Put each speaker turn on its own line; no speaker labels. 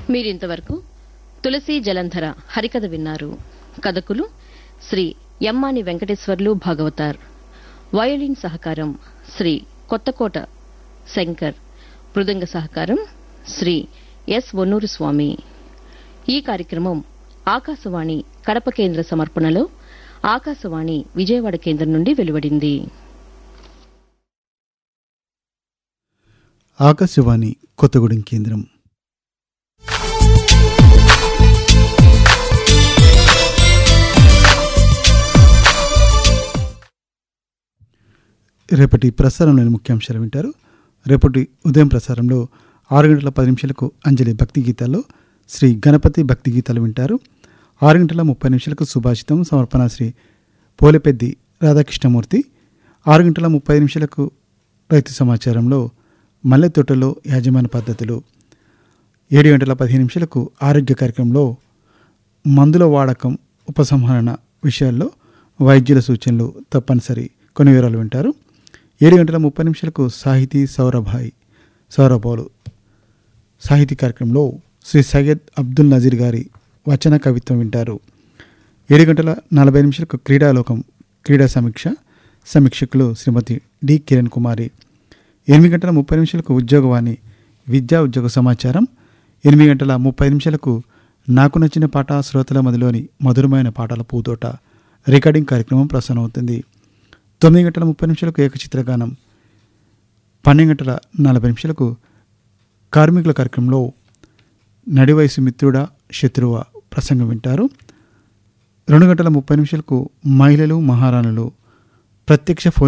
మీరింతవరకు తులసి జలంధర హరికథ విన్నారు కథకులు శ్రీ ఎమ్మాని వెంకటేశ్వర్లు భాగవతార్ వయోలిన్ సహకారం శ్రీ కొత్తకోట శంకర్ మృదంగ సహకారం శ్రీ ఎస్ వన్నూరు స్వామి ఈ కార్యక్రమం ఆకాశవాణి కడప కేంద్ర సమర్పణలో ఆకాశవాణి విజయవాడ కేంద్రం నుండి వెలువడింది
ఆకాశవాణి కొత్తగూడెం కేంద్రం రేపటి ప్రసారంలోని ముఖ్యాంశాలు వింటారు రేపటి ఉదయం ప్రసారంలో ఆరు గంటల పది నిమిషాలకు అంజలి భక్తి గీతాల్లో శ్రీ గణపతి భక్తి గీతాలు వింటారు ఆరు గంటల ముప్పై నిమిషాలకు సుభాషితం సమర్పణ శ్రీ పోలేపెద్ది రాధాకృష్ణమూర్తి ఆరు గంటల ముప్పై నిమిషాలకు రైతు సమాచారంలో మల్లె తోటలో యాజమాన్య పద్ధతులు ఏడు గంటల పదిహేను నిమిషాలకు ఆరోగ్య కార్యక్రమంలో మందుల వాడకం ఉపసంహరణ విషయాల్లో వైద్యుల సూచనలు తప్పనిసరి కొన్ని వివరాలు వింటారు ఏడు గంటల ముప్పై నిమిషాలకు సాహితీ సౌరభాయ్ సౌరభాలు సాహితీ కార్యక్రమంలో శ్రీ సయ్యద్ అబ్దుల్ నజీర్ గారి వచన కవిత్వం వింటారు ఏడు గంటల నలభై నిమిషాలకు క్రీడాలోకం క్రీడా సమీక్ష సమీక్షకులు శ్రీమతి డి కిరణ్ కుమారి ఎనిమిది గంటల ముప్పై నిమిషాలకు ఉద్యోగవాణి విద్యా ఉద్యోగ సమాచారం ఎనిమిది గంటల ముప్పై నిమిషాలకు నాకు నచ్చిన పాట శ్రోతల మదిలోని మధురమైన పాటల పూతోట రికార్డింగ్ కార్యక్రమం ప్రసారం అవుతుంది తొమ్మిది గంటల ముప్పై నిమిషాలకు ఏకచిత్రగానం పన్నెండు గంటల నలభై నిమిషాలకు కార్మికుల కార్యక్రమంలో నడివయసు మిత్రుడా శత్రువ ప్రసంగం వింటారు రెండు గంటల ముప్పై నిమిషాలకు మహిళలు మహారాణులు ప్రత్యక్ష ఫోన్